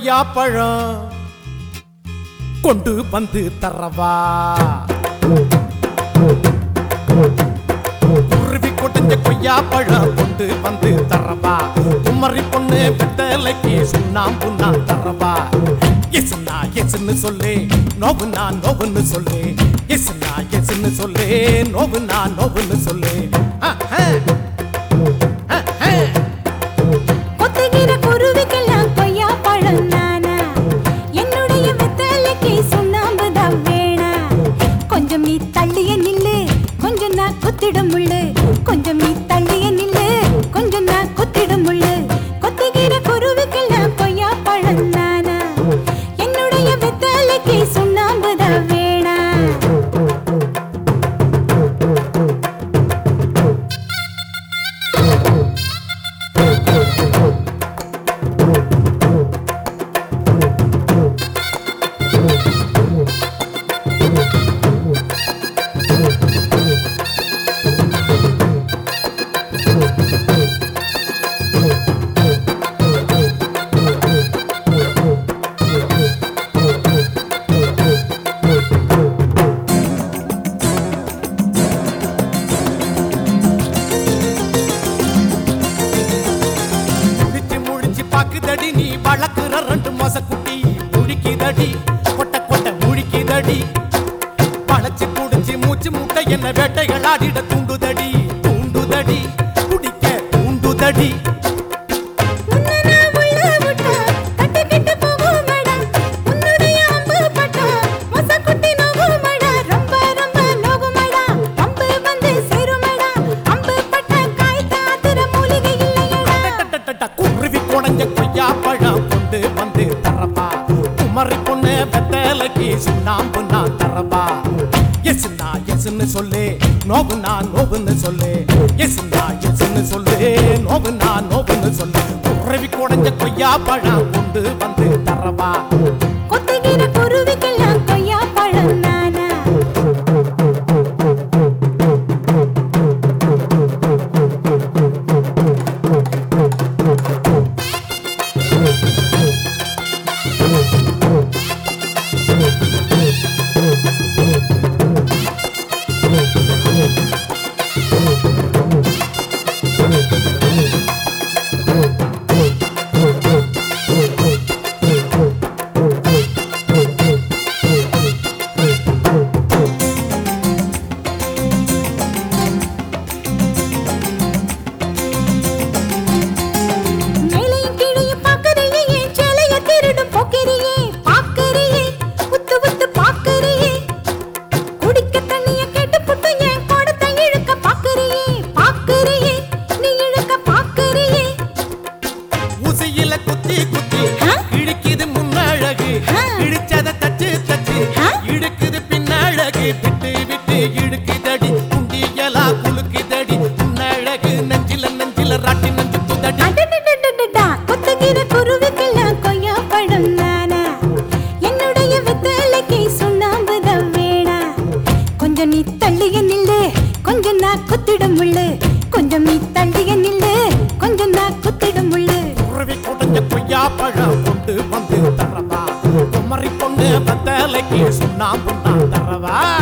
கொய்யாப்பழம் கொண்டு வந்து தரவா குருவி கொட்டுஞ்ச கொய்யாப்பழம் கொண்டு வந்து தரவா குமரி பொண்ணு பித்தலைக்கு சுண்ணாம்பு நான் தரவா எசுனா எசுன்னு சொல்லு நோவுனா நோவுன்னு சொல்லு எசுனா எசுன்னு சொல்லு நோவுனா நோவுன்னு சொல்லு அஹ், அஹ். அஹ், அஹ். கொத்துகிற குருவிக்கெல்லாம் கொய்யா பழம் நானா என்னுடைய வெத்தலைக்கு சுண்ணாம்பு தான் வேணா கொஞ்சம் நீ தள்ளிய நில்லு கொஞ்சம் நான் குத்திடும் முள்ளு கொஞ்சம் நீ தள்ளிய நில்லு கொஞ்சம் நான் குத்திடும் முள்ளு கொத்துகிற குருவிக்கெல்லாம் கொய்யா பழம் நானா என்னுடைய வெத்தலைக்கு சுண்ணாம்பு தான் வேணா முழிச்சு முழிச்சு பாக்குதடி நீ வளர்க்குற ரெண்டு மாச குட்டி முழிக்குதடி கொட்ட கொட்ட முழிக்குதடி பழச்சு புடிச்சு மூச்சு முட்டை என்ன வேட்டைகள் ஆடிட தூண்டுதடி தூண்டுதடி குடிக்க தூண்டுதடி உன்னை நான் உள்ள விட்டா, தட்டிக்கிட்டு போகுமடா. உன்னுடைய அம்பு பட்டா, மொசக்குட்டி நோகுமடா. ரொம்ப ரொம்ப நோகுமடா. அம்பு வந்து சேருமடா. அம்பு பட்ட காய் தாத்துற மூலிகை இல்லையடா. டட்டட்டட்ட குருவி குடஞ்ச கொய்யா பழம் கொண்டு வந்து தரவா குமரி பொண்ணு வெத்தலைக்கு சுண்ணாம்பு நான் தரவா எசுனா எசுன்னு சொல்லு நோவுனா நோவுன்னு சொல்லு எசுனா எசுன்னு சொல்லு நோவுனா நோவுன்னு சொல்லு குருவி குடஞ்ச கொய்யா பழம் கொண்டு வந்து தரவா கொத்துகிற குருவிக்கெல்லாம் கொய்யா பழம் நானா மேலையும் கீழையும் பார்க்கறியே, என் சேலைய திருடும் போக்கிரியே. பார்க்கறியே, உத்து உத்து பார்க்கறியே. குடிக்க தண்ணிய கேட்டுப்புட்டு என் குடத்தை இழுக்க பார்க்கறியே. பார்க்கறியே, நீ இழுக்க பார்க்கறியே. ஊசியில குத்தி குத்தி ஆ? இழுக்குது முன்னழகு ஆ. இழுச்சத தச்சு தச்சு ஆ? இழுக்குது பின்னழகு விட்டு விட்டு இழுக்குதடி குண்டியலா குலுக்குதடி முன்னழகு நெஞ்சில நெஞ்சில ராட்டி நெஞ்சு துதடி அடடடடடடா, கொத்துகிற குருவிக்கெல்லாம் கொய்யா பழம் நானா? என்னுடைய வெத்தலைக்கு சுண்ணாம்பு தான் வேணா. கொஞ்சம் நீ தள்ளிய நில்லு கொஞ்சம் நான் குத்திடும் முள்ளு கொஞ்சம் நீ தள்ளிய நில்லு கொஞ்சம் நான் குத்திடும் முள்ளு குருவி குடஞ்ச கொய்யா பழம் கொண்டு வந்து தரவா குமரி பொண்ணு பத்தலைக்கு சுண்ணாம்பு நான் தரவா